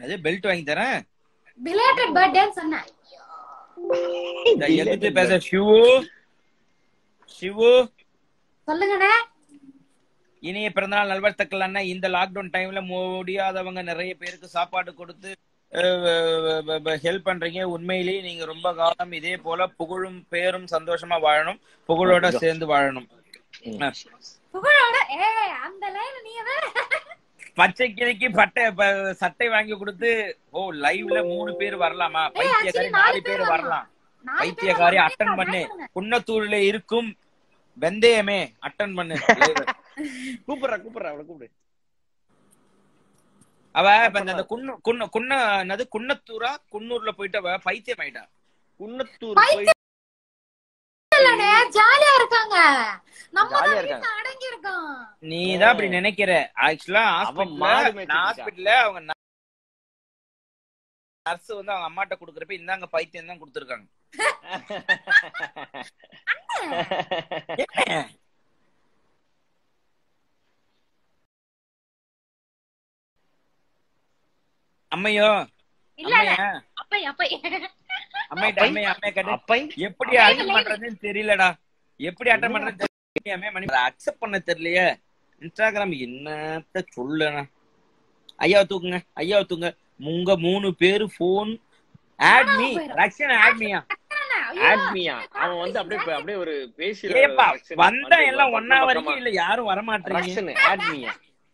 அது பெல்ட் வாங்கி தரேன் பிலேட்டட் பர்த்டேன்னு சொன்னேன் இந்த எதிர்த்து பேச சிவு சிவு சொல்லுங்கண்ணே இனிய பிறந்தநாள் நல்வாழ்த்துக்கள் அண்ணா இந்த லாக்டவுன் டைம்ல முடியாதவங்க நிறைய பேருக்கு சாப்பாடு கொடுத்து ஹெல்ப் பண்றீங்க உண்மையிலேயே நீங்க ரொம்ப காலம் இதே போல புகழும் பேரும் சந்தோஷமா வாழணும் புகழோட சேர்ந்து வாழணும் புகழோட ஏ அந்த லைன் நீங்க வேற பச்சை கிளிக்கு பட்டை ப- சட்டை வாங்கி கொடுத்து ஓ லைவ்ல மூணு பேர் வரலாமா பைத்தியக்காரி நாலு நாலு பேர் பேர் வரலாம் நாலு பேர் பைத்தியக்காரி வரலாம். அட்டன் பண்ணு கேட்கணும். குன்னத்தூர்ல இருக்கும் வெந்தயமே அட்டன் பண்ணு கூப்பிடுறா கூப்பிடுறா அவளை கூப்பிடு அவ இப்ப இந்த- இந்த குன்னு குன்ன குன்ன என்னது குன்னத்தூரா குன்னூர்ல போயிட்டு அவ பைத்தியம் ஆயிட்டா குன்னத்தூர் போய் இல்லண்ணே, ஜாலியா இருக்காங்க நம்ம ஜாலியா தான் இருக்காங்க. வீட்டுல அடங்கி இருக்கோம் நீ தான் அப்படி நினைக்கிற ஆக்சுவலா அவன் மாடு ஹாஸ்பிட்டல்ல மேய்ச்சிட்டு ஹாஸ்பிட்டல்ல அவங்க நர்ஸ் வந்து அவங்க அம்மாட்ட குடுக்கறப்ப இந்தாங்க பைத்தியம் தான் கொடுத்துருக்காங்க அம்மையோ இல்ல இல்ல அம்மையா அப்பை அப்பை அம்மைட்ட அம்மையா அம்மையா கேட்டு அப்பை எப்படி அட்டன் பண்றதுன்னு தெரியலடா எப்படி அட்டன் பண்றது தெரியாம மணி அக்செப்ட் பண்ண தெரியலையே இன்ஸ்டாகிராம் என்னத்த சொல்லுண்ணா ஐயாவை தூக்குங்க ஐயாவை தூக்குங்க உங்க மூணு பேரு phone add me Rakshan add மீயா ஆட்மியா அவன் வந்து அப்படியே இப்ப அப்படியே ஒரு பேசி ஏப்பா வந்தா எல்லாம் ஒன்னா வரைக்கும் இல்ல யாரும் வர மாட்டீங்க ரக்ஷன் ஆட்மியா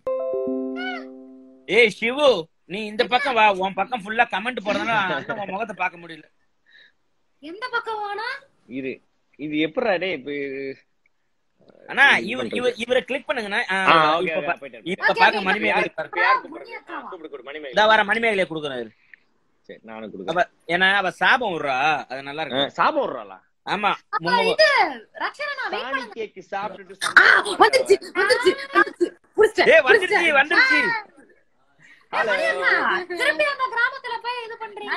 ஏய் சிவு நீ இந்த பக்கம் வா உன் பக்கம் ஃபுல்லா கமெண்ட் போறதுனால உன் முகத்தை பார்க்க முடியல எந்த பக்கம் வேணா இது இது எப்படிடா டேய் இப்ப அண்ணா இவர் இவர் இவரை கிளிக் பண்ணுங்கண்ணா ஆ, ஆ, okay, இப்ப okay, பா- போயிட்டேன். இப்ப Okay, பாக்க okay, மணிமேகலை யாரு- இருப்பாரு. இப்ப யாரு கூப்பிடுறது? முனியக்காவா? ஆ, கூப்பிடு, கூப்பிடு, மணிமேகலை. இதா வர மணிமேகலையை கொடுக்குறாரு சரி, நானும் அவ கொடுக்குறேன். ஏன்னா அவ சாபம் விடுறா அது நல்லா ஆ, இருக்கு சாபம் விடுறாளா? ஆமா அப்ப முங்க இது ரக்ஷனா நான் வெயிட் சாணி கேக்கு சாப்பிட்டுட்டு ஆ, வந்துருச்சு வந்துருச்சு வந்துருச்சு புடிச்சிட்டேன், ஏய் வந்துருச்சு புடிச்சிட்டேன். வந்துருச்சு ஹலோ. ஆ, திருப்பி அந்த கிராமத்துல போய் இது பண்றீங்க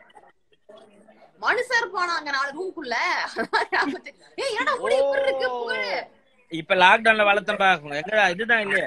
மனுஷர் போனாங்க நாலு ரூம்குள்ள ஏய் என்னடா முடி இப்படி இருக்கு புகழ் இப்ப லாக்டவுன்ல வளர்த்தம்பா எங்கடா இதுதான் இல்லையே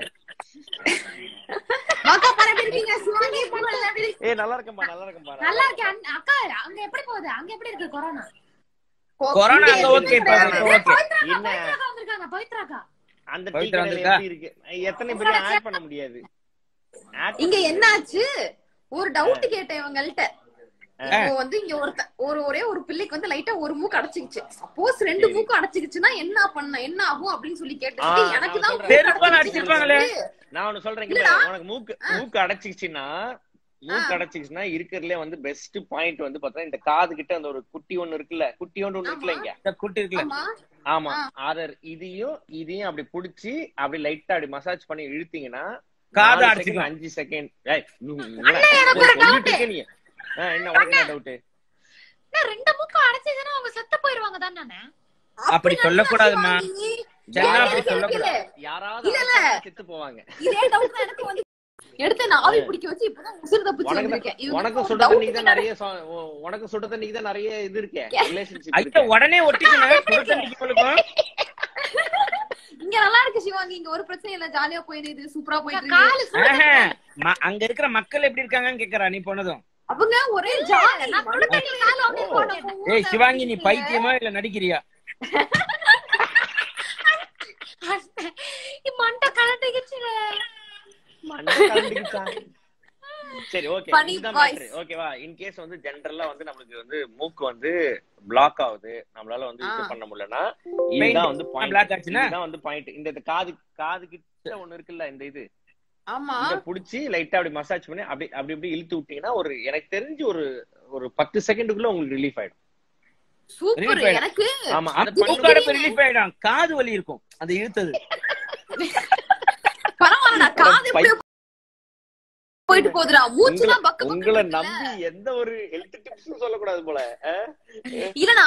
மக்கா பாரு எப்படி இருக்கீங்க சிவாங்கி புகழ் எப்படி இருக்கீங்க? ஏய், நல்லா இருக்கேன்பா, நல்லா இருக்கேன்பா, நல்லா இருக்கு அண்ணா, அக்கா அங்க எப்படி போகுது அங்க எப்படி இருக்கு கொரோனா கொரோனா அங்க இங்க ஓகே இப்ப கிடையாது. இப்ப ஓகே பவித்ராக்கா என்ன? பவித்ராக்கா வந்திருக்காங்க பவித்ராக்கா அந்த டீ பவித்ரா கடையில வந்திருக்கா? எப்படி இருக்கு? எத்தனை பேரும் ஆட் பண்ண முடியாது Add இங்க பண்ண என்னாச்சு ஒரு டவுட் கேட்டேன் இவங்கள்ட்ட இப்போ வந்து இங்க ஒருத்த ஒரு ஒரே ஒரு பிள்ளைக்கு வந்து லைட்டா ஒரு மூக்கு அடைச்சிக்கிச்சு சப்போஸ் ரெண்டு சரி. மூக்கு அடைச்சிக்கிச்சுன்னா என்ன பண்ண என்ன ஆகும் அப்படின்னு சொல்லி ஆ, கேட்டு எனக்கு தான் நான் மூக்கு செருப்பால அடைச்சிக்கிச்சுன்னு அடிச்சிருப்பாங்களே. சொல்லிட்டு, நான் ஒண்ணு சொல்றேன் இல்லடா. கேளு. உனக்கு மூக்கு மூக்கு அடைச்சிக்கிச்சுன்னா மூக்கு அடைச்சிக்கிச்சுன்னா இருக்கிறதுல வந்து பெஸ்ட் பாயிண்ட் வந்து பாத்தா இந்த காது கிட்ட அந்த ஒரு குட்டி ஒண்ணு இருக்குல்ல குட்டி ஒண்ணு ஒண்ணு இருக்குல்ல இங்க இந்த குட்டி இருக்குல்ல ஆமா ஆமா அத இதையும் இதையும் அப்படி புடிச்சு அப்படி லைட்டா அப்படி மசாஜ் பண்ணி இழுத்தீங்கன்னா காது நாலு அடைச்சிக்கும். second, அஞ்சு செகண்ட் எனக்கு ஒரு doubt. என்ன உனக்கு என்ன டவுட் என்ன, ரெண்டு மூக்கு அடைச்சதுன்னா அவங்க செத்து போயிருவாங்க தானே அப்படி சொல்லக்கூடாதும்மா சிவாங்கி, சென்னா ஏன் அப்படி எனக்கு சொல்லக்கூடாது தெரியல. யாராவது இல்ல, இல்ல. அடைச்சா செத்து போவாங்க இதே டவுட் தான் எனக்கு வந்து எடுத்து நான் ஆவி பிடிக்க வச்சு இப்பதான் உசுறு தப்பிச்சு உனக்கு வந்திருக்கேன் தான்- இவங்க உனக்கு ஒரு சுட doubt தண்ணிக்கு தான் கேட்டாங்க. நிறைய சொ- உ- உனக்கு சுட தண்ணிக்கு தான் நிறைய இது இருக்கே ரிலேஷன்ஷிப் ஐயோ உடனே ஒட்டிக்கணும் சுடு தண்ணிக்கு கொடுக்கும் இங்க நல்லா இருக்கு சிவாங்கி இங்க ஒரு பிரச்சனை இல்ல ஜாலியா போயிடுது சூப்பரா போயிட்டு இருக்கு காலு சுடு ஆஹா, ம- அங்க இருக்கிற மக்கள் எப்படி இருக்காங்கன்னு கேக்குறா நீ போனதும் அவங்க ஒரே ஜாலி நான் சுடு தண்ணி காலு அப்படியே போட்டேன். ஏய் சிவாங்கி நீ பைத்தியமா இல்ல நடிக்கிறியா மண்டை கலட்டிக்கிச்சு மண்டை கலண்டுக்கிச்சா? சரி ஓகே Funny இந்த voice. மேட்ரு ஓகேவா இன் கேஸ் வந்து ஜென்ரலா வந்து நம்மளுக்கு வந்து மூக்கு வந்து பிளாக் ஆகுது நம்மளால வந்து இது ஆ. பண்ண முடியலன்னா இதுதான் வந்து block பாயிண்ட் ஆச்சுன்னா? இதுதான் வந்து பாயிண்ட் இந்த இந்த காது காது கிட்ட ஒண்ணு இருக்குல்ல இந்த இது ஆமா இத புடிச்சு லைட்டா அப்படி மசாஜ் பண்ணி அப்படி அப்படி இப்படி இழுத்து விட்டீங்கன்னா ஒரு எனக்கு தெரிஞ்சு ஒரு ஒரு பத்து செகண்டுக்குள்ள உங்களுக்கு ரிலீஃப் ஆயிடும் சூப்பர் Relief ஆயிடும். எனக்கு ஆமா அத அது பண்ணி மூக்காட ரிலீஃப் ஆயிடும் காது வலி இருக்கும் அது இழுத்தது பரவாயில்ல காது பை- எப்படி போயிட்டு போகுதுடா மூச்சு உங்களை- தான் பக்க உங்களை பக்கம் நம்பி எந்த ஒரு ஹெல்த் டிப்ஸும் சொல்லக்கூடாது போல ஆ? இல்லனா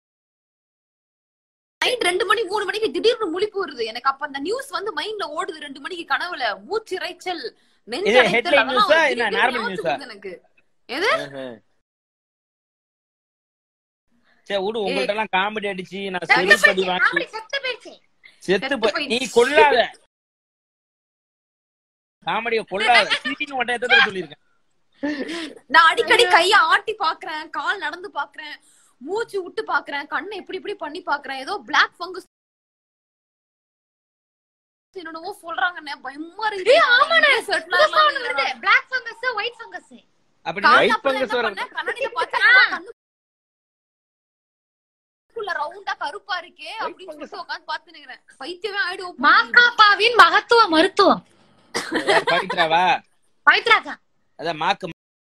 நைட் ரெண்டு மணி மூணு மணிக்கு திடீர்னு முழிப்பு வருது எனக்கு அப்ப அந்த நியூஸ் வந்து மைண்ட்ல ஓடுது ரெண்டு மணிக்கு கனவுல மூச்சு இறைச்சல் நெஞ்சு இது அடைத்தல் headline அதெல்லாம் news ஆ? ஒரு என்ன திடீர்னு normal ஞாபகத்துக்கு news ஆ? வருது எனக்கு எது ஆஹா. சரி விடு உங்கள்ட்ட எல்லாம் காமெடி அடிச்சு நான் செத்து செருப்படி போயிடுச்சு. வாங்கி அப்படி செத்து போயிடுச்சு செத்து செத்து போய் போயிடுச்சு. நீ கொல்லாத காமெடிய கொல்லாத சீட்டிங் ஒட்ட எத்தனை சொல்லியிருக்கேன் நான் அடிக்கடி கைய ஆட்டி பாக்குறேன் கால் நடந்து பாக்குறேன் மூச்சு விட்டு பாக்குறேன் கண்ணை இப்படி இப்படி பண்ணி பாக்குறேன் ஏதோ பிளாக் ஃபங்கஸ் என்னென்னவோ சொல்றாங்கண்ணே பயமா இருக்கு ஆமாண்ணே. Set புதுசா ஆகலாம் ஒண்ணு வருது பிளாக் ஃபங்கஸ் ஒயிட் ஃபங்கஸ் அப்படி கால் White அப்புறம் fungus என்ன வர- பண்ணேன்? கண்ணாடியில பார்த்தா கண்ணுக்குள்ள ரவுண்டா கருப்பா இருக்கே அப்படின்னு சொல்லிட்டு உட்கார்ந்து பார்த்து நிக்கிறேன் பைத்தியமே ஆயிடுவோம் போல. மாக்காப்பாவின் மகத்துவ மருத்துவம் பவித்ராவா பவித்ராக்கா அதான் மாக்கு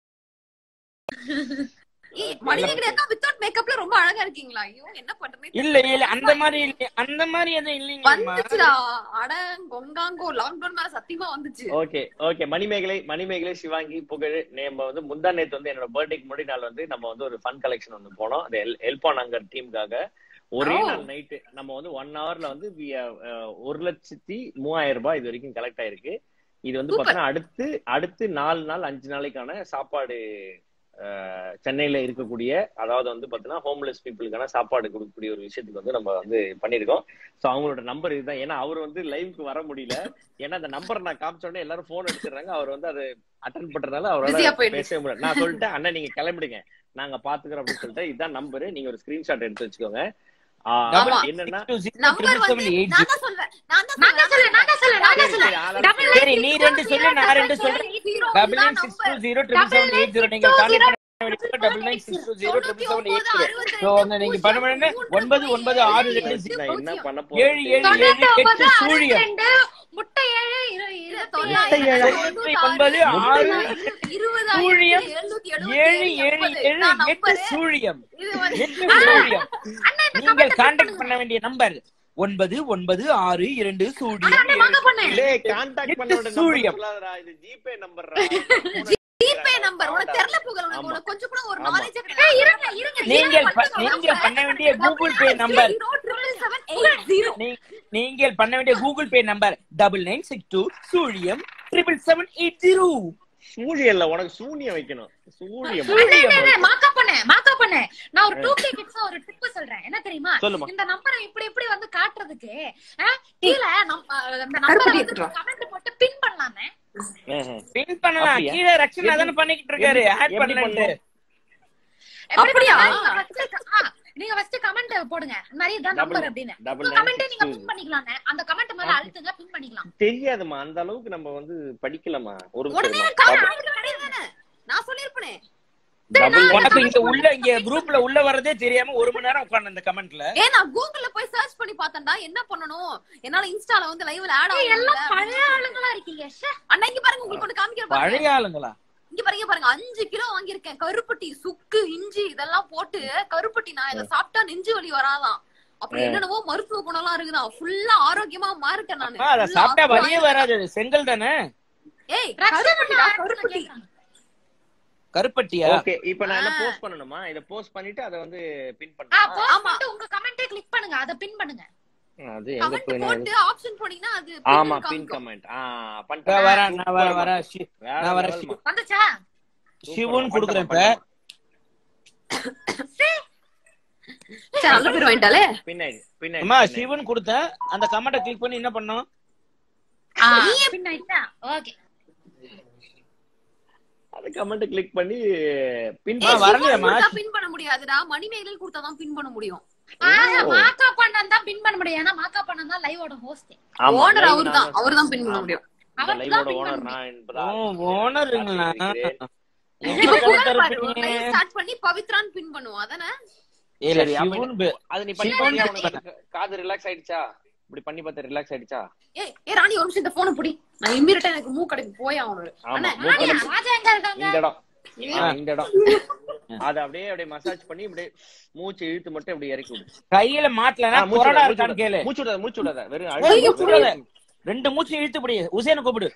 ஏய், மணிமேகலை அக்கா வித்தவுட் மேக்கப்ல ரொம்ப அழகா இருக்கீங்களா ஐயோ என்ன பண்றேன்னு இல்ல இல்ல அந்த மாதிரி இல்ல அந்த மாதிரி எதுவும் இல்லைங்கம்மா வந்துச்சுடா அட கொங்காங்கோ லாக்டவுன் மேல சத்தியமா வந்துச்சு ஓகே ஓகே மணிமேகலை மணிமேகலை சிவாங்கி புகழ் நம்ம வந்து முந்தா நேத்து வந்து என்னோட பர்த்டேக்கு முன்னாடி நாள் வந்து நம்ம வந்து ஒரு ஃபன் கலெக்ஷன் வந்து போனோம் அது எல்பான் அங்கர் டீமுக்காக ஒரே Oh. நாள் நைட்டு நம்ம வந்து ஒன் ஹவர்ல வந்து we have, அஹ், ஒரு லட்சத்தி மூவாயிரம் ரூபாய் இது வரைக்கும் கலெக்ட் ஆயிருக்கு இது வந்து Super. பாத்தீங்கன்னா அடுத்து அடுத்து நாலு நாள் அஞ்சு நாளைக்கான சாப்பாடு அஹ், சென்னையில இருக்கக்கூடிய அதாவது வந்து பாத்தீங்கன்னா ஹோம்லெஸ் பீப்புளுக்கான சாப்பாடு கொடுக்கக்கூடிய ஒரு விஷயத்துக்கு வந்து நம்ம வந்து பண்ணிருக்கோம் சோ அவங்களோட நம்பர் இதுதான் ஏன்னா அவர் வந்து லைவுக்கு வர முடியல ஏன்னா அந்த நம்பர் நான் காமிச்ச உடனே எல்லாரும் போன் எடுத்துறாங்க அவர் வந்து அது அட்டன் பண்றதுனால Busy-ஆ அவரால் போயிடுச்சு. பேசவே முடியல நான் சொல்லிட்டேன் அண்ணா நீங்க கிளம்பிடுங்க நாங்க பாத்துக்கிறோம் அப்படின்னு சொல்லிட்டு இதுதான் நம்பர் நீங்க ஒரு ஸ்கிரீன்ஷாட் எடுத்து வச்சுக்கோங்க ஆஹ் ஆமா. என்னன்னா நம்பர் வந்து நான் தான் சொல்றேன் நான் தான் நான் தான் சொல்றேன் நான் தான் சொல்றேன் நான் தான் சரி, சொல்றேன் சரி, ஆளாளுக்கு Double சரி நீ ரெண்டு சொல்லு நான் ரெண்டு சொல்றேன் double nine six two zero triple seven eight zero நீங்க contact double nine six two zero triple seven eight zero so வந்து நீங்க பண்ண உடனே ஒன்பது ஒன்பது ஆறு ரெண்டு நான் என்ன பண்ண ஏழு ஏழு போறேன் ஏழு எட்டு தொண்ணூத்தி சூழியம் ரெண்டு முட்டை ஏழு இரு- இரு- தொண்ணூத்தி ஒன்பது ஆறு சூழியம் ஏழு ஏழு ஏழு எட்டு சூழியம் எட்டு சூழியம் நீங்கள் கான்டாக்ட் பண்ண வேண்டிய நம்பர் ஒன்பது ஒன்பது ஆறு இரண்டு சூழியம் ஏழு. வாங்க பொண்ணு டேய் கான்டாக்ட் பண்ண வேண்டிய சூழியம். நம்பர் சொல்லாதடா இது ஜிபே நம்பர் ஜிபே நம்பர் உனக்கு தெரியல புகழ் உனக்கு ஆமா. உனக்கு கொஞ்சம் கூட ஒரு ஆமா. நாலேஜ் ஏய், இருங்க இருங்க நீங்கள் ப- நீங்கள் பண்ண வேண்டிய கூகுள் பே நம்பர் ஜீரோ நீ- நீங்கள் பண்ண வேண்டிய Google Pay number double nine six two சூழியம் ட்ரிபிள் செவன் எயிட் ஜீரோ சூழியல்ல உனக்கு சூனியம் வைக்கணும் சூழியம் மாக்கா பண்ண மாக்கா பண்ண நான் ஒரு டூ கே கிட்ஸ் ஒரு டிப் சொல்றேன் என்ன தெரியுமா சொல்லுமா இந்த நம்பரை இப்படி இப்படி வந்து காட்டுறதுக்கு ஆ, கீழ நம் அ, இந்த நம்பரை கருப்பட்டி வந்து எடுத்துட்டு வா. கமெண்ட் போட்டு பின் பண்ணலாமே ஆஹ். பின் பண்ணலாம் அப்படியா? கீழே ரக்ஷன் அதான பண்ணிக்கிட்டு இருக்காரு எப்படி- ஆட் எப்படி பண்ணலன்ட்டு எப்படி அப்படியா? பண்ணலாம்? நீங்க first- ஆ, நீங்க ஃபர்ஸ்ட் கமெண்ட் போடுங்க இந்த மாதிரி இதான் Double நம்பர் nine. அப்படின்னு Double உங்க nine கமெண்ட் six நீங்க two. பின் பண்ணிக்கலாங்க அந்த கமெண்ட் மேல Okay. அழுத்துங்க பின் பண்ணிக்கலாம் தெரியாதுமா அந்த அளவுக்கு நம்ம வந்து படிக்கலாமா ஒரு உடனே நிமிஷம் கால் இருமா. பண்ணிட்டு கிடையாதுதானே? நான் சொல்லிருப்பேனே Double nine உனக்கு six இங்க two. உள்ள இங்க குரூப்ல உள்ள வரதே தெரியாம ஒரு மணி நேரம் உட்கார்ந்து அந்த கமெண்ட்ல ஏ நான் கூகுள்ல போய் சர்ச் பண்ணி பார்த்தேன்டா என்ன பண்ணணும் என்னால இன்ஸ்டால வந்து லைவ்ல ஆட் ஏய், ஆகும் எல்லாம் பழைய ஆளுங்களா இருக்கீங்க ச்சே. அண்ணா இங்க பாருங்க உங்களுக்கு ஒண்ணு காமிக்கிற பாருங்க பழைய ஆளுங்களா இங்க பாருங்க பாருங்க அஞ்சு கிலோ வாங்கியிருக்கேன் கருப்பட்டி சுக்கு இஞ்சி இதெல்லாம் போட்டு கருப்பட்டி நான் இதை சாப்பிட்டா நெஞ்சு வலி வராதாம் அப்புறம் என்னென்னவோ மருத்துவ குணம் எல்லாம் இருக்குதான் ஃபுல்லா ஆரோக்கியமா மாறிட்டேன் நானு அத Full சாப்பிட்டா ஆரோக்கியமா வலியே வராது செங்கல் தானே ஏய் ரக்ஷனா கருப்பட்டிடா யாருன்னு கருப்பட்டி கேக்குறாங்க. கருப்பட்டியா ஓகே இப்போ நான் என்ன ஆ. போஸ்ட் பண்ணணுமா இத போஸ்ட் பண்ணிட்டு அத வந்து பின் ஆ, பண்ணா post ஆமா. பண்ணிட்டு உங்க கமெண்ட்டே கிளிக் பண்ணுங்க அத பின் பண்ணுங்க அது எங்க கமெண்ட் போய் போட்டு ஆப்ஷன் போனீங்கன்னா அது ஆமா பின் பின் காமிக்கும். கமெண்ட் ஆ நான் பண்ணிட்டேன் வரேன் நான் வரேன் Super, வரேன் ஷி- வேற நான் வரேன் level மா. வந்துச்சா சிவன் Super, கொடுக்குறேன் இப்ப பண்ணிட்டேன், சரி நல்ல பேர் வாங்கிட்டாலே பின்னாடி பின்னாடி அம்மா பின்னாடி. சிவன் கொடுத்தேன் அந்த கமெண்ட்டை கிளிக் பண்ணி என்ன பண்ணோம் பின் ஆயிட்டா ஓகே அது கமெண்ட் கிளிக் பண்ணி பின் ஆ, வரலையாம்மா? பின் பண்ண முடியாதுடா மணிமேகலையில் கொடுத்தாதான் பின் பண்ண முடியும் மாக்கா பண்ணன் தான் பின் பண்ண முடியும் ஏன்னா மாக்கா பண்ணன் தான் லைவோட ஹோஸ்ட் ஓனர் அவர்தான் அவர்தான் பின் பண்ண முடியும் அவருக்கு தான் லைவோட பின் ஓனர் பண்ண நான் என்பதா ஓ ஓனருங்களா இப்ப புகழ் பாரு, ஒரு line start பண்ணி பவித்ரான்னு பின் பண்ணுவோம் அதானே இல்ல சரி, அப்ப சிவன் பே- அது நீ பண்ணி சிவன் பாத்தியா? பின் உனக்கு காது ரிலாக்ஸ் ஆயிடுச்சா இப்படி பண்ணி பார்த்தா ரிலாக்ஸ் ஆயிடுச்சா ஏய் ஏ ராணி ஒரு நிமிஷம் இந்த போனை புடி நான் இம்மீடியட்டா எனக்கு மூக்கடைக்கு போய் ஆகணும் ஆமா அண்ணே, மூக்கல ராஜா எங்க இருக்காங்க இந்த இடம் ஆ. ஆ, இந்த இடம் அத அப்படியே அப்படியே மசாஜ் பண்ணி அப்படியே மூச்சு இழுத்து மட்டும் அப்படியே இறக்கி விடு கையில மாட்டலனா ஆ, மூச்சு கொரடா விடாத, இருக்கான்னு கேளு மூச்சு விடாத மூச்சு விடாத வெறும் ஏய், அழுத்து மூச்சு விடாத. ரெண்டு மூச்சு இழுத்து பிடி உசேன கூப்பிடு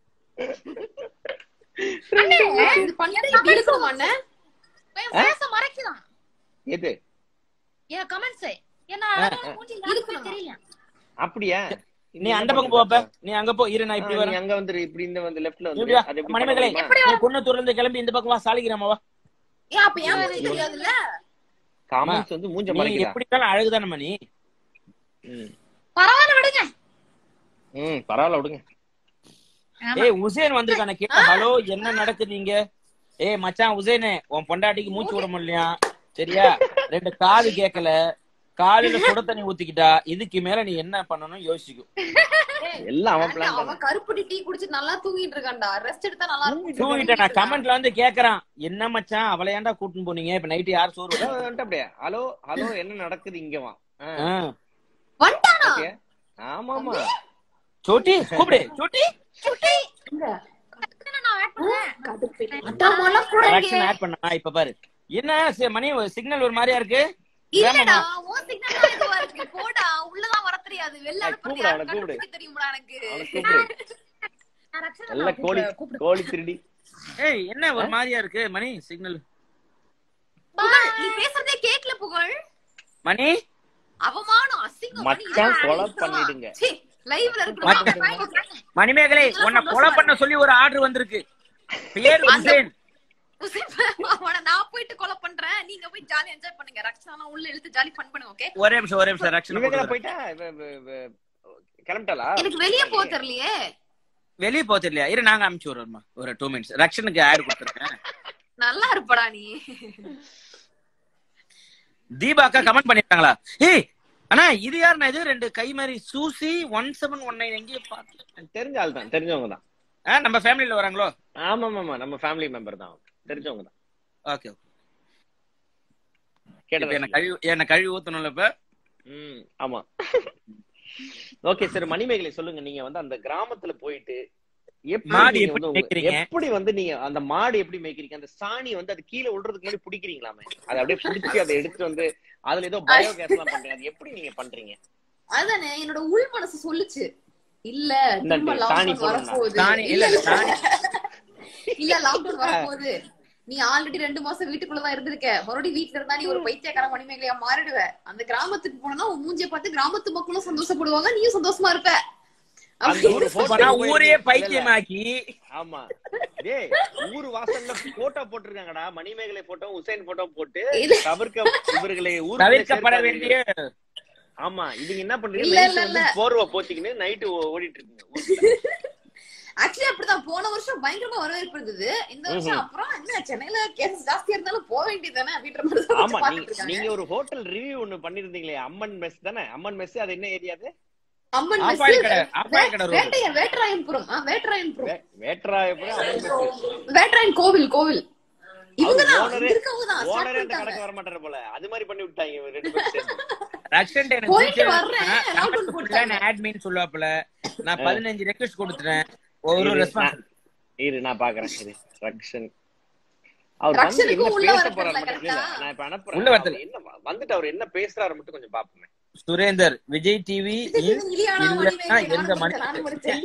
இது பண்ணிட்டு இப்படி இருக்கணுமா அண்ணே? என் ஃபேஸ மறைக்கலாம் எது என் கமெண்ட்ஸ் என்ன ஆ, அழகா மூஞ்சி யாருக்குமே தெரியல அப்படியா நீ அந்த பக்கம் போப்ப நீ அங்க போ இரு நான் இப்படி நீ வரேன் அங்க வந்துரு இப்படி இந்த வந்து லெஃப்ட்ல வந்து இப்படியா? அது எப்படி மணிமேகலை பண்ண முடியுமா? நீ பொண்ணு துறந்து கிளம்பி இந்த பக்கம் வா சாலிகிராமா வா ஏன் அப்ப ஏன் மூஞ்சி தெரியாதுல்ல காமெண்ட்ஸ் வந்து மூஞ்ச நீ மறைக்கிறா எப்படி இருந்தாலும் அழகுதானம்மா நீ ம். பரவாயில்ல விடுங்க ம் பரவாயில்ல விடுங்க ஆமா. ஏய் உசேன் வந்திருக்கானே கேட்ட ஹலோ என்ன நடக்குது இங்க ஏய் மச்சான் உசேனு உன் பொண்டாட்டிக்கு மூச்சு விட முடியலையா சரியா ரெண்டு காது கேட்கல காலையில சுட தண்ணி ஊத்திக்கிட்டா இதுக்கு மேல நீ என்ன பண்ணணும் யோசிக்கும் எல்லாம் அவன் ஏன்டா, பிளான் அவன் கருப்பட்டி டீ குடிச்சிட்டு நல்லா தூங்கிட்டு இருக்கான்டா ரெஸ்ட் எடுத்தா நல்லா இருக்கும் தூங்கிட்ட நான் கமெண்ட்ல வந்து கேக்குறான் என்ன மச்சான் அவளை ஏன்டா கூட்டின்னு போனீங்க இப்ப நைட்டு யார் சோறு விடுறா? அப்படியே ஹலோ ஹலோ என்ன நடக்குது இங்க வா ஆ. வந்துட்டானா ஓகே ஆமாமா சோட்டி கூப்பிடு சோட்டி நான் ஆட் பண்றேன் அட்டாமெல்லாம் கூட கரெக்ஷன் ஆட் பண்ணா இப்ப பாரு என்ன சே- மணி சிக்னல் ஒரு மாதிரியா இருக்கு இல்லடா உன் சிக்னல் தான் இதுவா இருக்கு போடா உள்ளதான் வர தெரியாது வெளில ஏய், அனுப்புறது கூப்பிடு, யாரும் அவனை கூப்பிடு. கண்டுபிடிக்க தெரியுமாடா எனக்கு அவனை கூப்பிடு நான் ரக்ஷனா எல்லாம் கோழி கோழி திருடி ஏய் என்ன ஒரு மாதிரியா இருக்கு மணி சிக்னல் புகழ், நீ பேசுறதே கேக்கல புகழ் மணி அவமானம் அசிங்கம் மச்சான் கொலை பண்ணிடுங்க லைவ்ல மச்சான். இருக்கு மணிமேகலை உன்னை கொலை பண்ண சொல்லி ஒரு ஆர்டர் வந்திருக்கு பேர் உசேன் அவனை நான் போயிட்டு கொலை பண்றேன் நீங்க போய் ஜாலி என்ஜாய் பண்ணுங்க ரக்ஷனா உள்ள இழுத்து ஜாலி ஃபன் பண்ணுங்க ஓகே ஒரே நிமிஷம் ஒரே நிமிஷம் ரக்ஷன் இவங்கள போயிட்டா இவ- இவ- இவ- கிளம்பிட்டாளா எனக்கு வெளிய போக தெரியலையே வெளியே போக தெரியலையா இரு நாங்க அனுப்பிச்சு விடுறோம்மா ஒரு டூ மினிட்ஸ் ரக்ஷனுக்கு ஆட் கொடுத்துருக்கேன் நல்லா இருப்படா நீ தீபா அக்கா கமெண்ட் பண்ணிருக்காங்களா ஏய் அண்ணா இது யாருண்ணா இது ரெண்டு கை மாதிரி சூசி ஒன் செவன் ஒன் நைன் எங்கேயும் பார்த்து தெரிஞ்ச ஆள் தான் தெரிஞ்சவங்க தான் ஆ நம்ம ஃபேமிலில வராங்களோ ஆமா ஆமா நம்ம ஃபேமிலி மெம்பர் தான் தெரிஞ்சவங்க தான் ஓகே ஓகே கேட்டதா என்ன கழுவி என்ன கழுவி ஊத்தணும்ல இப்ப ம் ஆமா ஓகே சார் மணிமேகலை சொல்லுங்க நீங்க வந்து அந்த கிராமத்துல போயிட்டு எப்படி மாடு நீங்க எப்படி வந்து உங்க- மேய்க்கிறீங்க? எப்படி வந்து நீங்க அந்த மாடு எப்படி மேய்க்கிறீங்க அந்த சாணி வந்து அது கீழே விழுறதுக்கு முன்னாடி பிடிக்கிறீங்களாமே அதை அப்படியே பிடிச்சி அதை எடுத்து வந்து அதுல ஏதோ பயோகேஸ் எல்லாம் பண்றீங்க அது எப்படி நீங்க பண்றீங்க அதானே என்னோட உள் மனசு சொல்லுச்சு இல்ல இந்த திரும்ப சாணி லாக்டவுன் போடணும். வரப்போகுது சாணி இல்ல இல்ல சாணி இல்ல லாக்டவுன் வரப்போகுது நீ ஆல்ரெடி ரெண்டு மாசம் வீட்டுக்குள்ளதான் இருந்திருக்க மறுபடியும் வீட்டுல இருந்தா நீ ஒரு பைத்தியக்கார மணிமேகலையா மாறிடுவ அந்த கிராமத்துக்கு போனா உன் மூஞ்சிய பார்த்து கிராமத்து மக்களும் சந்தோஷப்படுவாங்க நீயும் சந்தோஷமா இருப்ப அந்த ஒரு அப்படி- photo இப்ப நான் போய் ஊரே இல்ல, இல்ல. பைத்தியமாக்கி ஆமா டேய் ஊர் வாசல்ல போட்டோ போட்டிருக்காங்கடா மணிமேகலை போட்டோ உசைன் போட்டோ போட்டு இல்ல. தவிர்க்க இவர்களை ஊர் தவிர்க்கப்பட வேண்டிய ஆமா இதுங்க என்ன பண்றீங்க இல்ல, night இல்ல, வந்து இல்ல. போர்வை போத்திக்கின்னு நைட்டு ஓடிட்டு இருக்குங்க ஊருக்குள்ள. ஆக்சுவலி அப்படிதான் போன வருஷம் பயங்கரமா வரவேற்பு இருந்தது இந்த வருஷம் அப்புறம் என்ன சென்னையில கேஸ் ஜாஸ்தியா இருந்தாலும் போக வேண்டியதுதானே அப்படின்ற மாதிரி தான் ஆமா பார்த்துட்டு நீங்க இருக்காங்க. நீங்க ஒரு ஹோட்டல் ரிவ்யூ ஒண்ணு பண்ணிருந்தீங்களே அம்மன் மெஸ் தானே அம்மன் மெஸ் அது என்ன ஏரியா அது அம்மன் ஆப்பாடி மெஸ் கடை ஆப்பாடி கடை ரோடு வேட்டையன் வேட்டராயன்புரம் ஆ, வேட்டராயன்புரம் வே- வேட்டராயபுரம் அம்மன் மெஸ் வேட்டராயன் கோவில் கோவில் இவங்கதான் owner- இங்க இருக்கவங்க தான் start ஓனரே அந்த பண்ணிட்டாங்க. கடைக்கு வர மாட்டாரு போல அது மாதிரி பண்ணி விட்டாங்க இவங்க ரெண்டு பேரும் சேர்ந்து. ரக்ஷன் எனக்கு போயிட்டு பிடிச்சது வர்றேன், என்னன்னா, lockdown கமெண்ட் போட்டாங்க. நான் admin சொல்லுவாப்புல நான் பதினஞ்சு ரெக்வெஸ்ட் கொடுத்துட்டேன் ஒரு இரு, ரெஸ்பான்ஸ் நான்- இரு நான் பாக்குறேன் இரு ரக்ஷன் அவர் வந்து ரக்ஷனுக்கு என்ன உள்ள பேச வர போறாரு தெரியல, மட்டும் இல்ல, correct ஆ? நான் இப்ப அனுப்புறேன் உள்ள வரல. அவர் என்ன வந்துட்டு அவர் என்ன பேசுறாரு மட்டும் கொஞ்சம் பாப்போமே சுரேந்தர் விஜய் டிவி இலியானா இல்லன்னா மணிமேகலை, எந்த நானும் மணி படிச்சேன், நானும் படிச்சேன்.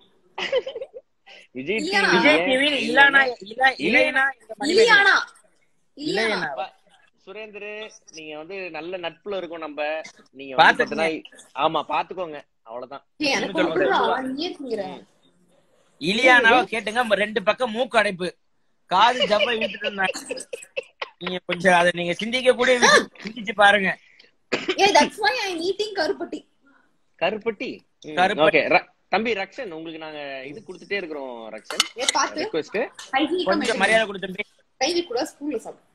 விஜய் இல்லையா? TV விஜய் டிவி இல்லனா இல்ல இல்லைனா இந்த மணி இலியானா இலியானா இல்லையா பா- சுரேந்தர் நீங்க வந்து நல்ல நட்புல இருக்கோம் நம்ம நீங்க வந்து பாத்துக்கங்க. பாத்தீங்கன்னா ஆமா பாத்துக்கோங்க அவ்வளவுதான் ஏய், எனக்கு சொல்லுங்க. கொடுக்குறா, நீயே திங்கிற. இலியானாவை கேட்டுங்க நம்ம ரெண்டு பக்கம் மூக்கு அடைப்பு காது ஜவ்வ இழுத்துட்டு இருந்தாங்க நீங்க கொஞ்சம் அதை நீங்க சிந்திக்க கூட சிந்திச்சு பாருங்க ஏய், that's why I'm eating கருப்பட்டி. கருப்பட்டி கருப்பட்டி. ஓகே தம்பி ரக்ஷன் உங்களுக்கு நாங்க இது கொடுத்துட்டே இருக்கிறோம் ரக்ஷன் ஏய், பாத்து. ரெக்வெஸ்ட் hygienic ஆ கொஞ்சம் maintain மரியாதை கொடுத்து பண்ணு. கை வைக்க கூடாது, spoon ல சாப்பிடு.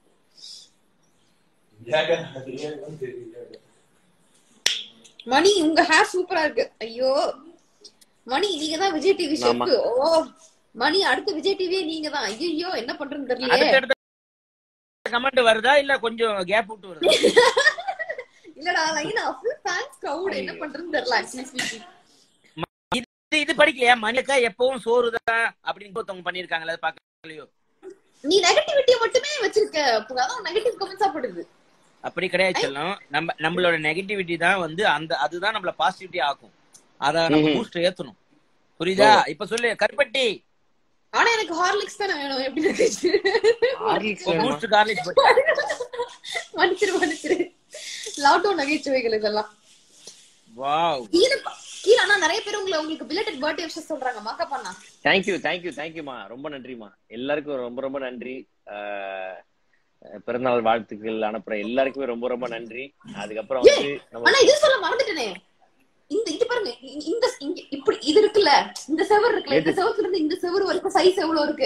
மணி உங்க ஹேர் சூப்பரா இருக்கு ஐயோ மணி நீங்க தான் விஜய் டிவி ஆமா. ஷெஃப் ஓ மணி அடுத்த விஜய் டிவியே நீங்க தான் ஐயோ என்ன பண்றதுன்னு தெரியலையே அடுத்தடுத்த கமெண்ட் வருதா இல்ல கொஞ்சம் கேப் விட்டு வருதா இல்லடா லைனா ஃபுல் ஃபேன்ஸ் கிரவுட் என்ன பண்றதுன்னு தெரியல ஆக்சுவலி ஸ்பீக்கிங் இது இது படிக்கலையா மணிக்கா எப்பவும் சோறுதான் அப்படின்னு ஒருத்தவங்க பண்ணிருக்காங்களா அது பாக்கலையோ நீ நெகட்டிவிட்டிய மட்டுமே வச்சிருக்க அப்ப அதான் நெகட்டிவ் கமெண்ட்ஸா படுது அப்படி கிடையாது செல்லம் நம்ம நம்மளோட நெகட்டிவிட்டி தான் வந்து அந்த அதுதான் நம்மள பாசிட்டிவிட்டி ஆக்கும் அத நம்ம ம்ஹும். பூஸ்ட் ஏத்தணும் புரியுதா இப்ப சொல்லு கருப்பட்டி ஆனா எனக்கு ஹார்லிக்ஸ் தானே வேணும் எப்படி இருந்துச்சு ஹார்லிக்ஸ் வேணுமா? பூஸ்ட் கார்லிக் மன்னிச்சிரு மன்னிச்சிரு லாக்டவுன் நகைச்சுவைகள் இதெல்லாம் வாவ் கீழே பா- கீழே ஆனா நிறைய பேர் உங்களை உங்களுக்கு பிலேட்டட் பர்த்டே விஷயம் சொல்றாங்க மாக்கப் பண்ணா தேங்க்யூ தேங்க்யூ தேங்க்யூமா ரொம்ப நன்றிமா எல்லாருக்கும் ரொம்ப ரொம்ப நன்றி ஆஹ் பிறந்தநாள் வாழ்த்துக்கள் அனுப்புற எல்லாருக்குமே ரொம்ப ரொம்ப நன்றி அதுக்கப்புறம் வந்து நம்ம ஆனா இது சொல்ல மறந்துட்டேனே இந்த இது பாருங்க இ- இந்த இங்க இப்படி இது இருக்குல்ல இந்த செவர் இருக்குல்ல இந்த செவத்துல இருந்து இந்த செவர் வரைக்கும் சைஸ் எவ்வளவு இருக்கு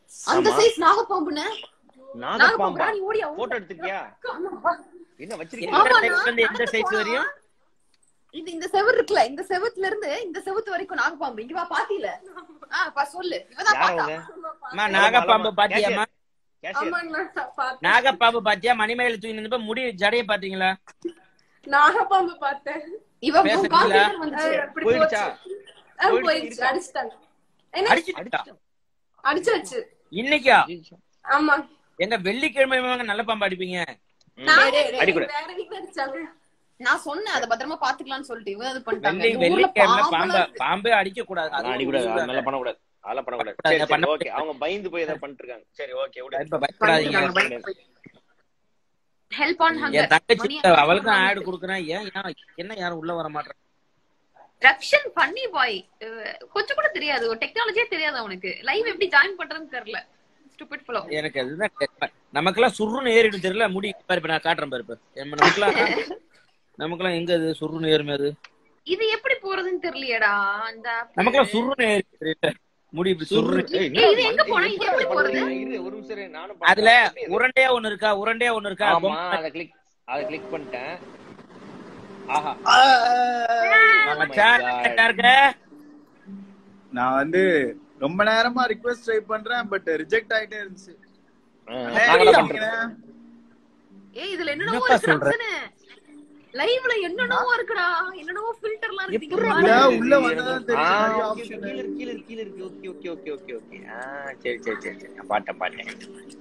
அந்த ஆமா. சைஸ் நாகப்பாம்புன்னு நாகப்பாம்பா நாகப்பாம்பு நீ ஓடியா போட்டோ எடுத்துக்கியா ஆமாப்பா. என்ன எந்த வச்சிருக்கீங்க ஆமா, size ல இருந்து எந்த நடந்து சைஸ் போனா, வரையும் இது இந்த செவர் இருக்குல்ல இந்த செவத்துல இருந்து இந்த செவத்து வரைக்கும் நாகப்பாம்பு இங்க வா பாத்தில ஆ பா சொல்லு இவதான் யார் பார்த்தா அவங்க அம்மா நாகப்பாம்பு பாத்தியாமா கேஷியர் நாகப்பாம்பு பாத்தியா மணிமேல தூக்கி நின்று முடி ஜடைய பாத்தீங்களா நாகப்பாம்பு பார்த்தேன் இவ பேசுறீங்களா? கான்ஃபிடன்ட் வந்துச்சு அப்படி போயிடுச்சா போச்சு. ஆ, போயிடுச்சு, போயிடுச்சு இருக்கா? அடிச்சிட்டாங்க என்ன அடிச்சுட்டா அடிச்சாச்சு இன்னைக்கா ஆமா எங்க வெள்ளிக்கிழமை நல்ல பாம்பு அடிப்பீங்க டேய், டேய், டேய், அடிக்கூடாது. வேற வீட்ல அடிச்சாங்க நான் சொன்னேன் அத பத்திரமா பாத்துக்கலாம்னு சொல்லிட்டு இவன் அது பண்ணிட்டாங்க வெள்ளி இந்த ஊர்ல வெள்ளிக்கிழமை பாம்பு பாம்பெல்லாம் இருக்கு. பாம்பே அடிக்க கூடாது அதெல்லாம் அடிக்கூடாது அதெல்லாம் பண்ணக்கூடாது அதெல்லாம் பண்ணக்கூடாது பண்ணக்கூடாது, சரி, சரி பண்ண ஓகே அவங்க பயந்து போய் ஏதாவது பண்ணிட்டு இருக்காங்க சரி ஓகே விடு இப்ப பயப்படாதீங்க பண்ணிட்டாங்க, ஹெல்ப் ஆன் என் ஹங்கர் தங்கச்சி அவளுக்கும் ஆடு குடுக்குறேன் ஏன் ஏன் என்ன யாரும் உள்ள வர மாட்டேன் ரக்ஷன் பண்ணி பாய் கொஞ்சம் கூட தெரியாது ஒரு டெக்னாலஜியே தெரியாது அவனுக்கு லைவ் எப்படி ஜாயின் பண்றதுன்னு தெரியல ஸ்டூபிட் ஃபுல்லோ எனக்கு அதுதான் கேட்பேன். நமக்கெல்லாம் சுருன்னு ஏறிடும் தெரியல முடி பாரு இப்ப நான் காட்டுறேன் பாரு இப்ப நம்ம நமக்கெல்லாம் நமக்கெல்லாம் எங்க அது சுருன்னு ஏறுமே அது இது எப்படி போறதுன்னு தெரியலையேடா அந்த app. நமக்கெல்லாம் சுருன்னு ஏறி தெரியல முடி இப்படி சுருன்னு ஏய், ஏய், இது என்ன எங்க போனா? இது எப்படி போறது? இரு, ஒரு நிமிஷம் இரு, நானும் அதுல பண்றேன். உருண்டையா ஒண்ணு இருக்கா உருண்டையா ஒண்ணு இருக்கா ஆமா பொம்மை. அத கிளிக் அத கிளிக் பண்ணிட்டேன் ஆஹா மச்சான், Oh my God. கரெக்டா இருக்க நான் வந்து ரொம்ப நேரமா ரிக்வெஸ்ட் ட்ரை பண்றேன் பட் ரிஜெக்ட் ஆயிட்டே இருந்துச்சு ஆ, ஏய், நாங்க தான் நீங்க பண்றோம். ஏய் இதுல என்னென்னவோ என்னப்பா இருக்கு சொல்ற? ரக்ஷனு லைவ்ல என்னென்னவோ இருக்குடா என்னென்னவோ ஃபில்டர்லாம் இருக்கு இங்க எப்படிடா? இல்ல, பாரு. உள்ள வந்தா ஆ, தெரியும் நிறைய okay, option. கீழ இருக்கு, கீழ இருக்கு, கீழ இருக்கு. Okay, okay, okay, okay, okay. ஆ, சரி சரி சரி சரி நான் பாட்டேன் பாட்டேன்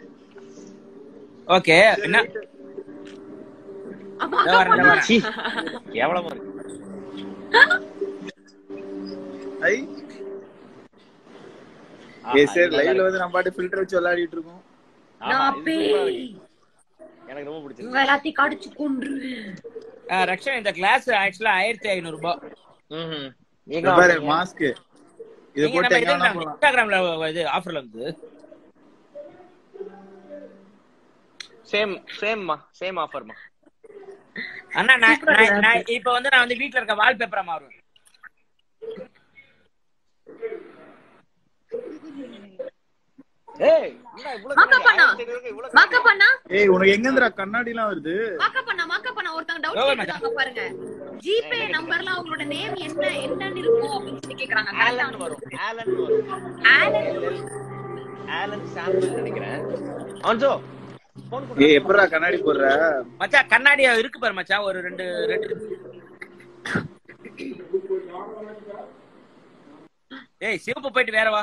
ஓகே என்ன ஆமா, இதோ அக்கா வரேன், இதோ பண்ணா. வரேன். சீ, கேவலமா இருக்கு ஐ ஆஹா, ஏ இது சரி நல்லா லைவ்ல இருக்கு. வந்து நம்ம பாட்டு ஃபில்டர் வச்சு விளையாடிட்டு இருக்கோம் ஆஹா, நான் இது சூப்பரா பேய். இருக்கு. எனக்கு ரொம்ப பிடிச்சிருக்கு இவங்க எல்லாத்தையும் கடிச்சு கொன்றுவேன் ஆ, ரக்ஷன் இந்த கிளாஸ் ஆக்சுவலா ஆயிரத்தி ஐநூறு ரூபாய் ம்ஹும். இங்க எங்க பாரு வாங்குறீங்க? மாஸ்க் இத நீங்க போட்டு நம்ம எங்க வேணா இதுல போலாம் இன்ஸ்டாகிராம்ல இது ஆஃபர்ல வந்து சேம் சேம்மா சேம் ஆஃபர்மா அண்ணா நான் நான்- நான் இப்ப வந்து நான் வந்து வீட்ல இருக்க வால்பேப்பரா மாறுவேன் ஏய் என்ன இவ்வளவு மாக்கா கம்மியா? பண்ணா. ஆயிரத்தி ஐநூறுக்கு இவ்வளவு மாக்கா கம்மியா? பண்ணா ஏய் உனக்கு எங்க இருந்துடா கண்ணாடி எல்லாம் வருது மாக்கா பண்ணா மாக்கா பண்ணா ஒருத்தங்க டவுட் எவ்வளவு கேக்குறாங்க பாருங்க ஜிபே நம்பர்ல அவங்களோட நேம் என்ன என்னன்னு இருக்கும் அப்படின்னு சொல்லி கேக்குறாங்க ஆலன் வரும் ஆலன் வரும் ஆலன் ஆலன் சாம்சங் நினைக்கிறேன் ஆன்சோ போன் ஏய் எப்படிடா கண்ணாடி போடுற மச்சான் கண்ணாடி இருக்கு பாரு மச்சான் ஒரு ரெண்டு ரெண்டு ஏய் சிவப்பு போயிட்டு வேற வா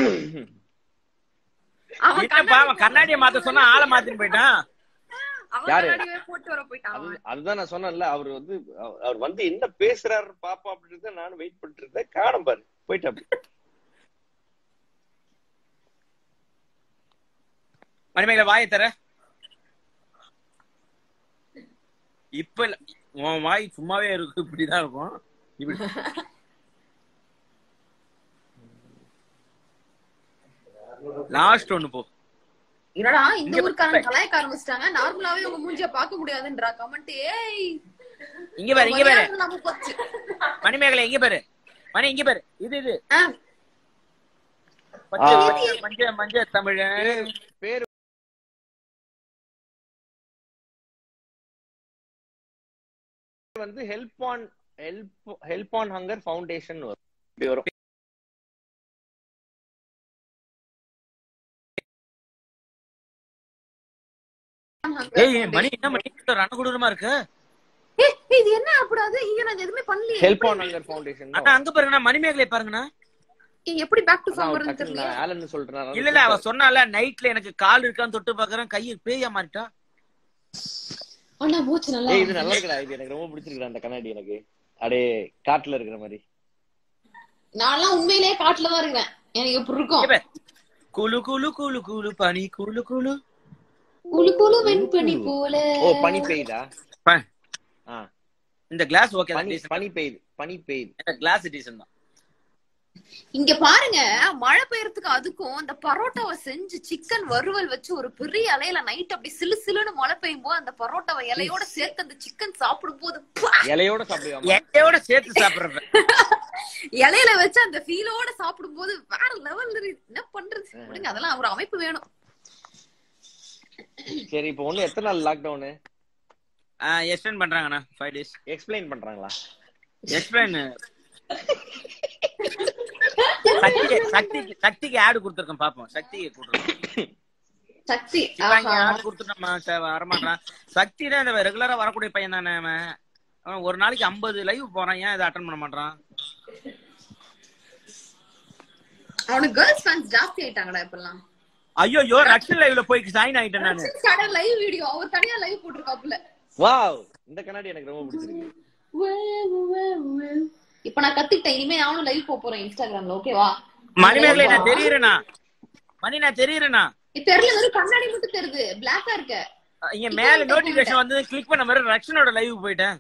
அவன் என்னப்பா அவன் கண்ணாடியை மாத்த சொன்னா ஆளை மாத்தின்னு போயிட்டான் அவன் யாரு? கண்ணாடியே போட்டு வர போயிட்டான் அவன். அதுதான் நான் சொன்னேன்ல அவர் வந்து அவ- அவர் வந்து என்ன பேசுறாரு பாப்பா அப்படின்னு நானும் வெயிட் பண்ணிட்டு இருந்தேன் காணும் பாரு போயிட்டாரு மணிமேகலை வாயை தர இப்ப இல்ல உன் வாய் சும்மாவே இருக்கு இப்படிதான் இருக்கும் இப்படி லாஸ்ட் ஒண்ணு போ என்னடா இந்த இங்க ஊருக்காரன் கலாய்க்க ஆரம்பிச்சிட்டாங்க நார்மலாவே உங்க மூஞ்சிய பாக்க முடியாதுன்றா கமெண்ட் ஏய் இங்க பாரு இங்க பாரு மரியாதை இல்லாம போச்சு மணிமேகலை இங்க பாரு மணி இங்க பாரு இது இது ஆ, பச்சை ஆ. பச்சை மஞ்ச மஞ்ச தமிழன் பேரு வந்து help on help help on hunger foundation வரும் இப்படி வரும் ஏய் மணி என்ன மணி ரணகுடூரமா இருக்கு ஏய், இது என்ன அப்படாது இங்க நான் எதுவுமே பண்ணலையே ஹெல்ப் ஆன் ஹங்கர் ஃபவுண்டேஷன் ஆனா அங்க பாருங்கண்ணா மணிமேகலை பாருங்கண்ணா ஏய், எப்படி பேக் டு ஃபார்ம் வருதுன்னு தெரியல ஆலன் சொல்றேன் இல்ல இல்ல அவ சொன்னால நைட்ல எனக்கு கால் இருக்கான்னு தொட்டு பாக்குறேன் கையை பேயா மாறிட்டா அண்ணா மூச்சு நல்லா ஏய் இது நல்லா இருக்குடா இது எனக்கு ரொம்ப பிடிச்சிருக்குடா அந்த கண்ணாடி எனக்கு அப்படியே காட்டுல இருக்கிற மாதிரி நான்லாம் உண்மையிலேயே காட்டுல தான் இருக்கிறேன் எனக்கு எப்படி இருக்கும் இங்க பாரு. குளு குளு குளு குளு பனி குளு குளு குளு குளு வெண்பனி போல ஓ பனி பெய்யுதா ப- ஆ இந்த கிளாஸ் ஓகே பனி பனி பெய்யுது பனி பெய்யுது கிளாஸ் டீசன் தான் இங்க பாருங்க மழை பெய்யறதுக்கு அதுக்கும் இந்த பரோட்டாவை செஞ்சு சிக்கன் வறுவல் வச்சு ஒரு பெரிய இலையில நைட் அப்படி சிலு சிலுன்னு மழை பெய்யும் போது அந்த பரோட்டாவை இலையோட சேர்த்து அந்த சிக்கன் சாப்பிடும் போது இலையோட சாப்பிடுவாங்க எட்டையோட சேர்த்து சாப்பிடுறேன் இலையில வச்சு அந்த ஃபீலோட சாப்பிடும்போது வேற லெவல் என்ன பண்றது விடுங்க அதெல்லாம் ஒரு அமைப்பு வேணும் சரி இப்போ ஒண்ணு எத்தனை நாள் லாக்டவுன் எக்ஸ்டெண்ட் பண்றாங்கண்ணா ஃபைவ் டேஸ் எக்ஸ்பிளைன் பண்றாங்களா எக்ஸ்பிளைன் சக்தி சக்திக்கு சக்திக்கு ஆடு கொடுத்துருக்கோம் பாப்போம் சக்திக்கு கொடுத்துருக்கோம் சக்தி சிவாங்கி ஆஹா. ஆடு கொடுத்துட்டோம்மா ச- வரமாட்டான் சக்தி தான் இந்த ரெகுலரா வரக்கூடிய பையன் தானே அவன் அவன் ஒரு நாளைக்கு ஐம்பது லைவ் போறான் ஏன் இதை அட்டன் பண்ண மாட்டான் அவனுக்கு கேர்ள்ஸ் ஃபேன்ஸ் ஜாஸ்தி ஆயிட்டாங்கடா இப்பெல்லாம் ஐயோ ரக்ஷன் லைவ்ல போய் சைன் ஆயிட்டேன் நானு லைவ் வீடியோ அவர் தனியா லைவ் போட்டிருக்காப்புல வாவ் இந்த கண்ணாடி எனக்கு ரொம்ப பிடிச்சிருக்கு இப்ப நான் கத்துக்கிட்டேன் இனிமே நானும் லைவ் போக போறேன் இன்ஸ்டாகிராம்ல ஓகேவா மணிமேகலை நான் தெரியுறேனா மணி நான் தெரியுறேனா தெரியல வெறும் கண்ணாடி மட்டும் தெரியுது பிளாக்கா இருக்க இங்க மேல நோட்டிபிகேஷன் வந்து கிளிக் பண்ண மாதிரி ரக்ஷனோட லைவ் போயிட்டேன்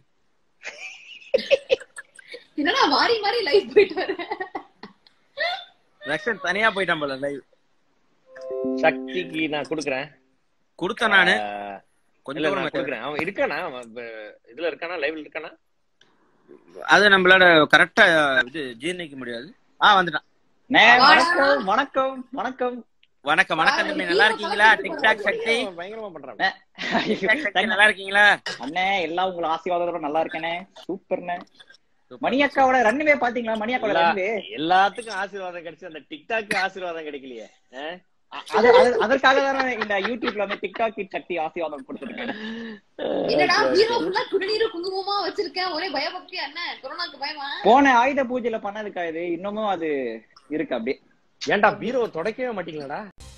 என்னடா மாறி மாறி லைவ் போயிட்டு வரேன் ரக்ஷன் தனியா போயிட்டான் போல லைவ் சக்திக்கு நான் கொடுக்குறேன் கொடுத்தேன் நானு ஆஹ், கொஞ்சம் இல்ல கூட நான் மாட்டேன். கொடுக்குறேன் அவன் இருக்கானா அவன் இப்ப இதுல இருக்கானா லைவ்ல இருக்கானா அது நம்மளால கரெக்டா இது ஜீர்ணிக்க முடியாது ஆ வந்துட்டான் அண்ணே, வாடா. வணக்கம் வணக்கம் வணக்கம் வணக்கம் வணக்கம் தம்பி நல்லா இருக்கீங்களா டிக்டாக் சக்தி அவன் பயங்கரமா பண்றான் டிக்டாக் சக்தி நல்லா இருக்கீங்களா அண்ணே எல்லாம் உங்களை ஆசீர்வாதத்தோட நல்லா இருக்கேனே சூப்பர்ண்ணே மணி அக்காவோட ரன்னுவே பாத்தீங்களா மணி அக்காவோட எல்லா- ரன்னுவே எல்லாத்துக்கும் ஆசீர்வாதம் கிடைச்சு அந்த டிக்டாக் ஆசீர்வாதம் கிடைக்கலையே ஆஹ்? அது அது- அதற்காக தானே இந்த யூடியூப்ல வந்து டிக்டாக் கிட் சக்தி ஆசீர்வாதம் கொடுத்துருக்கேன் என்னடா ஹீரோ ஃபுல்லா குடிநீர் குங்குமமா வச்சிருக்கேன் ஒரே பயபக்தியா என்ன கொரோனாக்கு பயமா போன ஆயுத பூஜையில பண்ணதுக்கா இது இன்னமும் அது இருக்கு அப்படியே ஏன்டா பீரோ தொடக்கவே மாட்டீங்களாடா